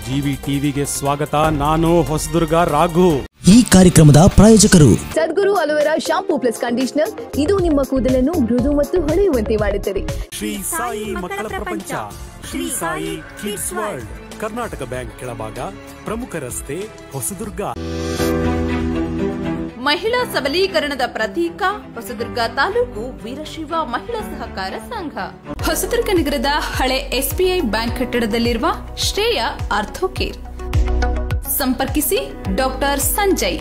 GV ಟಿವಿಗೆ ಸ್ವಾಗತ ನಾನು ಹೊಸದುರ್ಗ ರಾಘು ಈ ಕಾರ್ಯಕ್ರಮದ ಪ್ರಾಯೋಜಕರು Sadguru aloe vera shampoo plus conditioner ಇದು ನಿಮ್ಮ ಕೂದಲನ್ನು ಮೃದು ಮತ್ತು ಹೊಳೆಯುವಂತೆ ಮಾಡುತ್ತದೆ ಶ್ರೀ ಸಾಯಿ ಮಕ್ಕಳ ಪ್ರಪಂಚ Shri Sai Kids World Karnataka Bank ಕೆಳಭಾಗ ಪ್ರಮುಖ ರಸ್ತೆ ಹೊಸದುರ್ಗ ಮಹಿಳಾ ಸಬಲೀಕರಣದ ಪ್ರತೀಕ ಹೊಸದುರ್ಗ ತಾಲೂಕು ವೀರಶೈವ ಮಹಿಳಾ ಸಹಕಾರ ಸಂಘ ಹೊಸದುರ್ಗ ನಗರದ ಹಳೆ ಎಸ್ಬಿಐ ಬ್ಯಾಂಕ್ ಕಟ್ಟಡದಲ್ಲಿರುವ ಶ್ರೇಯ ಆರ್ಥೋಕೇರ್ ಸಂಪರ್ಕಿಸಿ ಡಾಕ್ಟರ್ ಸಂಜಯ್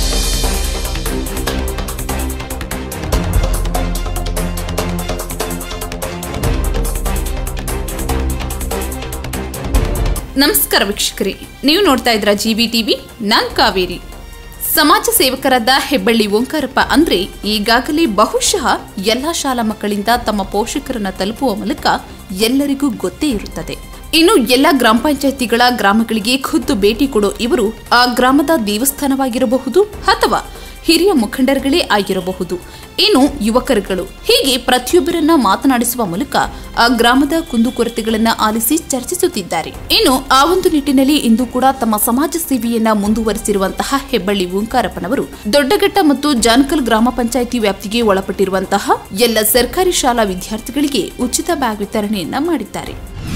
ನಮಸ್ಕಾರ ವೀಕ್ಷಕರೇ ನೀವು ನೋಡ್ತಾ ಇದ್ರ ಜಿಬಿ ಟಿವಿ ನಾನ್ ಕಾವೇರಿ ಸಮಾಜ ಸೇವಕರಾದ ಹೆಬ್ಬಳ್ಳಿ ಓಂಕಾರಪ್ಪ ಅಂದ್ರೆ ಈಗಾಗಲೇ ಬಹುಶಃ ಎಲ್ಲಾ ಶಾಲಾ ಮಕ್ಕಳಿಂದ ತಮ್ಮ ಪೋಷಕರನ್ನ ತಲುಪುವ ಮೂಲಕ ಎಲ್ಲರಿಗೂ ಗೊತ್ತೇ ಇರುತ್ತದೆ ಇನ್ನು ಎಲ್ಲ ಗ್ರಾಮ ಪಂಚಾಯತಿಗಳ ಗ್ರಾಮಗಳಿಗೆ ಖುದ್ದು ಭೇಟಿ ಕೊಡೋ ಇವರು ಆ ಗ್ರಾಮದ ದೇವಸ್ಥಾನವಾಗಿರಬಹುದು ಅಥವಾ ಹಿರಿಯ ಮುಖಂಡರುಗಳೇ ಆಗಿರಬಹುದು ಇನ್ನು ಯುವಕರುಗಳು ಹೀಗೆ ಪ್ರತಿಯೊಬ್ಬರನ್ನ ಮಾತನಾಡಿಸುವ ಮೂಲಕ ಆ ಗ್ರಾಮದ ಕುಂದುಕೊರತೆಗಳನ್ನ ಆಲಿಸಿ ಚರ್ಚಿಸುತ್ತಿದ್ದಾರೆ ಇನ್ನು ಆ ಒಂದು ನಿಟ್ಟಿನಲ್ಲಿ ಇಂದು ಕೂಡ ತಮ್ಮ ಸಮಾಜ ಸೇವೆಯನ್ನ ಮುಂದುವರೆಸಿರುವಂತಹ ಹೆಬ್ಬಳ್ಳಿ ಓಂಕಾರಪ್ಪನವರು ದೊಡ್ಡಘಟ್ಟ ಮತ್ತು ಜಾನಕಲ್ ಗ್ರಾಮ ಪಂಚಾಯಿತಿ ವ್ಯಾಪ್ತಿಗೆ ಒಳಪಟ್ಟಿರುವಂತಹ ಎಲ್ಲ ಸರ್ಕಾರಿ ಶಾಲಾ ವಿದ್ಯಾರ್ಥಿಗಳಿಗೆ ಉಚಿತ ಬ್ಯಾಗ್ ವಿತರಣೆಯನ್ನ ಮಾಡಿದ್ದಾರೆ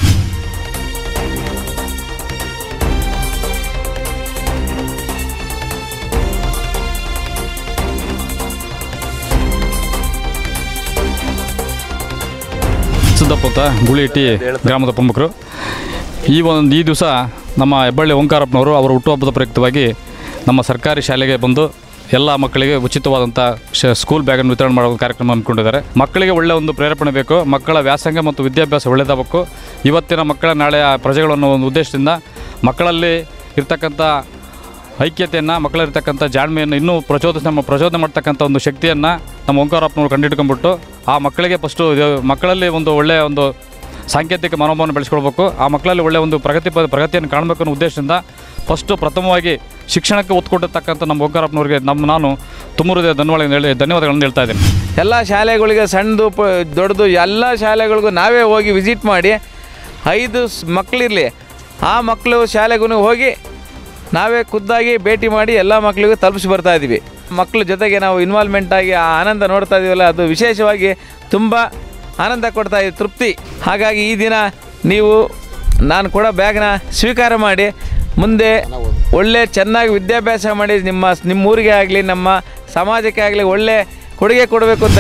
ಸಿದ್ದಪ್ಪ ಅಂತ ಗುಳಿಟ್ಟಿ ಗ್ರಾಮದ ಪ್ರಮುಖರು ಈ ಒಂದು ಈ ದಿವಸ ನಮ್ಮ ಹೆಬ್ಬಳ್ಳಿ ಓಂಕಾರಪ್ಪನವರು ಅವರ ಹುಟ್ಟುಹಬ್ಬದ ಪ್ರಯುಕ್ತವಾಗಿ ನಮ್ಮ ಸರ್ಕಾರಿ ಶಾಲೆಗೆ ಬಂದು ಎಲ್ಲ ಮಕ್ಕಳಿಗೆ ಉಚಿತವಾದಂಥ ಶ ಸ್ಕೂಲ್ ಬ್ಯಾಗನ್ನು ವಿತರಣೆ ಮಾಡೋ ಒಂದು ಕಾರ್ಯಕ್ರಮ ಹಮ್ಮಿಕೊಂಡಿದ್ದಾರೆ ಮಕ್ಕಳಿಗೆ ಒಳ್ಳೆಯ ಒಂದು ಪ್ರೇರೇಪಣೆ ಬೇಕು ಮಕ್ಕಳ ವ್ಯಾಸಂಗ ಮತ್ತು ವಿದ್ಯಾಭ್ಯಾಸ ಒಳ್ಳೆಯದಾಗಬೇಕು ಇವತ್ತಿನ ಮಕ್ಕಳ ನಾಳೆಯ ಪ್ರಜೆಗಳು ಅನ್ನೋ ಒಂದು ಉದ್ದೇಶದಿಂದ ಮಕ್ಕಳಲ್ಲಿ ಇರ್ತಕ್ಕಂಥ ಐಕ್ಯತೆಯನ್ನು ಮಕ್ಕಳಿರ್ತಕ್ಕಂಥ ಜಾಣ್ಮೆಯನ್ನು ಇನ್ನೂ ಪ್ರಚೋದಿಸ ನಮ್ಮ ಪ್ರಚೋದನೆ ಮಾಡ್ತಕ್ಕಂಥ ಒಂದು ಶಕ್ತಿಯನ್ನು ನಮ್ಮ ಓಂಕಾರಪ್ಪನವರು ಕಂಡಿಡ್ಕೊಂಡ್ಬಿಟ್ಟು ಆ ಮಕ್ಕಳಿಗೆ ಫಸ್ಟು ಮಕ್ಕಳಲ್ಲಿ ಒಂದು ಒಳ್ಳೆಯ ಒಂದು ಸಾಂಕೇತಿಕ ಮನೋಭಾವನೆ ಬೆಳೆಸ್ಕೊಳ್ಬೇಕು ಆ ಮಕ್ಕಳಲ್ಲಿ ಒಳ್ಳೆಯ ಒಂದು ಪ್ರಗತಿ ಪ- ಪ್ರಗತಿಯನ್ನು ಕಾಣಬೇಕು ಅನ್ನೋ ಉದ್ದೇಶದಿಂದ ಫಸ್ಟು ಪ್ರಥಮವಾಗಿ ಶಿಕ್ಷಣಕ್ಕೆ ಒತ್ತು ಕೊಟ್ಟಿರ್ತಕ್ಕಂಥ ನಮ್ಮ ಓಂಕಾರಪ್ಪನವರಿಗೆ ನಮ್ಮ ನಾನು ತುಂಬ ಹೃದಯ ಧನ್ಯವಾದ ಹೇಳಿ ಧನ್ಯವಾದಗಳನ್ನು ಹೇಳ್ತಾ ಇದ್ದೀನಿ ಎಲ್ಲ ಶಾಲೆಗಳಿಗೆ ಸಣ್ಣದು ಪ ದೊಡ್ಡದು ಎಲ್ಲ ಶಾಲೆಗಳಿಗೂ ನಾವೇ ಹೋಗಿ ವಿಸಿಟ್ ಮಾಡಿ ಐದು ಸ್- ಮಕ್ಕಳಿರಲಿ ಆ ಮಕ್ಕಳು ಶಾಲೆಗೂ ಹೋಗಿ ನಾವೇ ಖುದ್ದಾಗಿ ಭೇಟಿ ಮಾಡಿ ಎಲ್ಲ ಮಕ್ಕಳಿಗೂ ತಲುಪಿಸಿ ಬರ್ತಾ ಇದ್ದೀವಿ ಮಕ್ಕಳ ಜೊತೆಗೆ ನಾವು ಇನ್ವಾಲ್ವ್ಮೆಂಟ್ ಆಗಿ ಆ ಆನಂದ ನೋಡ್ತಾ ಇದ್ದೀವಲ್ಲ ಅದು ವಿಶೇಷವಾಗಿ ತುಂಬ ಆನಂದ ಕೊಡ್ತಾ ಇದೆ ತೃಪ್ತಿ ಹಾಗಾಗಿ ಈ ದಿನ ನೀವು ನಾನು ಕೊಡೋ ಬ್ಯಾಗ್ನ ಸ್ವೀಕಾರ ಮಾಡಿ ಮುಂದೆ ಒಳ್ಳೆ ಚೆನ್ನಾಗಿ ವಿದ್ಯಾಭ್ಯಾಸ ಮಾಡಿ ನಿಮ್ಮ ನಿಮ್ಮ ಊರಿಗೆ ಆಗಲಿ ನಮ್ಮ ಸಮಾಜಕ್ಕೆ ಆಗಲಿ ಒಳ್ಳೆ ಕೊಡುಗೆ ಕೊಡಬೇಕು ಅಂತ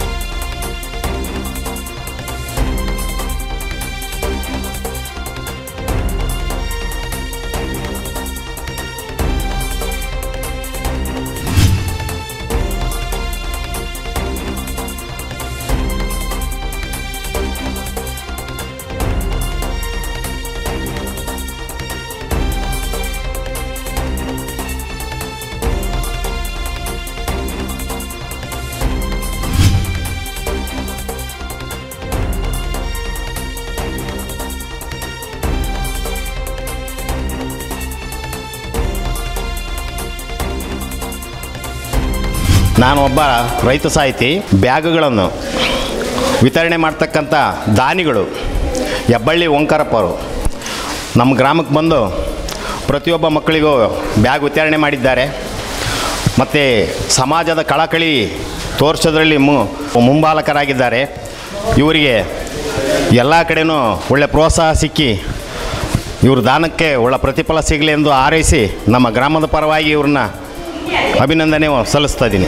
ನಾನು ಒಬ್ಬ ರೈತ ಸಾಹಿತಿ ಬ್ಯಾಗುಗಳನ್ನು ವಿತರಣೆ ಮಾಡ್ತಕ್ಕಂಥ ದಾನಿಗಳು ಹೆಬ್ಬಳ್ಳಿ ಓಂಕಾರಪ್ಪ ಅವರು ನಮ್ಮ ಗ್ರಾಮಕ್ಕೆ ಬಂದು ಪ್ರತಿಯೊಬ್ಬ ಮಕ್ಕಳಿಗೂ ಬ್ಯಾಗ್ ವಿತರಣೆ ಮಾಡಿದ್ದಾರೆ ಮತ್ತು ಸಮಾಜದ ಕಳಕಳಿ ತೋರಿಸೋದ್ರಲ್ಲಿ ಮು ಮುಂಬಾಲಕರಾಗಿದ್ದಾರೆ ಇವರಿಗೆ ಎಲ್ಲ ಕಡೆನೂ ಒಳ್ಳೆ ಪ್ರೋತ್ಸಾಹ ಸಿಕ್ಕಿ ಇವ್ರ ದಾನಕ್ಕೆ ಒಳ್ಳೆ ಪ್ರತಿಫಲ ಸಿಗಲಿ ಎಂದು ಹಾರೈಸಿ ನಮ್ಮ ಗ್ರಾಮದ ಪರವಾಗಿ ಇವ್ರನ್ನ ಅಭಿನಂದನೆ ಸಲ್ಲಿಸ್ತಾ ಇದ್ದೀನಿ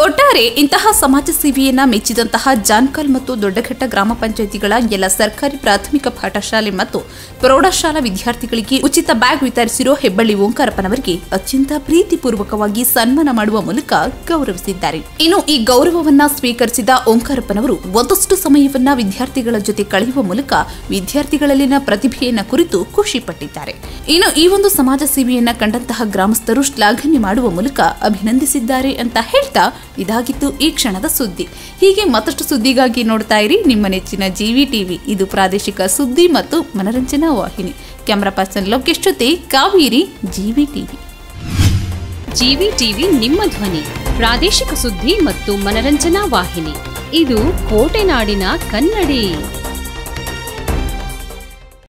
ಒಟ್ಟಾರೆ ಇಂತಹ ಸಮಾಜ ಸೇವೆಯನ್ನ ಮೆಚ್ಚಿದಂತಹ ಜಾನ್ಕಲ್ ಮತ್ತು ದೊಡ್ಡಘಟ್ಟ ಗ್ರಾಮ ಪಂಚಾಯಿತಿಗಳ ಎಲ್ಲ ಸರ್ಕಾರಿ ಪ್ರಾಥಮಿಕ ಪಾಠಶಾಲೆ ಮತ್ತು ಪ್ರೌಢಶಾಲಾ ವಿದ್ಯಾರ್ಥಿಗಳಿಗೆ ಉಚಿತ ಬ್ಯಾಗ್ ವಿತರಿಸಿರೋ ಹೆಬ್ಬಳ್ಳಿ ಓಂಕಾರಪ್ಪನವರಿಗೆ ಅತ್ಯಂತ ಪ್ರೀತಿಪೂರ್ವಕವಾಗಿ ಸನ್ಮಾನ ಮಾಡುವ ಮೂಲಕ ಗೌರವಿಸಿದ್ದಾರೆ ಇನ್ನು ಈ ಗೌರವವನ್ನ ಸ್ವೀಕರಿಸಿದ ಓಂಕಾರಪ್ಪನವರು ಒಂದಷ್ಟು ಸಮಯವನ್ನ ವಿದ್ಯಾರ್ಥಿಗಳ ಜೊತೆ ಕಳೆಯುವ ಮೂಲಕ ವಿದ್ಯಾರ್ಥಿಗಳಲ್ಲಿನ ಪ್ರತಿಭೆಯನ್ನ ಕುರಿತು ಖುಷಿ ಪಟ್ಟಿದ್ದಾರೆ ಇನ್ನು ಈ ಒಂದು ಸಮಾಜ ಸೇವೆಯನ್ನ ಕಂಡಂತಹ ಗ್ರಾಮಸ್ಥರು ಶ್ಲಾಘನೆ ಮಾಡುವ ಮೂಲಕ ಅಭಿನಂದಿಸಿದ್ದಾರೆ ಅಂತ ಹೇಳ್ತಾ ಇದಾಗಿತ್ತು ಈ ಕ್ಷಣದ ಸುದ್ದಿ ಹೀಗೆ ಮತ್ತಷ್ಟು ಸುದ್ದಿಗಾಗಿ ನೋಡ್ತಾ ಇರಿ ನಿಮ್ಮ ನೆಚ್ಚಿನ ಜಿವಿ ಟಿವಿ ಇದು ಪ್ರಾದೇಶಿಕ ಸುದ್ದಿ ಮತ್ತು ಮನರಂಜನಾ ವಾಹಿನಿ ಕ್ಯಾಮರಾ ಪರ್ಸನ್ ಲೋಕೇಶ್ ಜೊತೆ Kaveri GV TV GV TV ನಿಮ್ಮ ಧ್ವನಿ ಪ್ರಾದೇಶಿಕ ಸುದ್ದಿ ಮತ್ತು ಮನರಂಜನಾ ವಾಹಿನಿ ಇದು ಕೋಟೆನಾಡಿನ ಕನ್ನಡಿ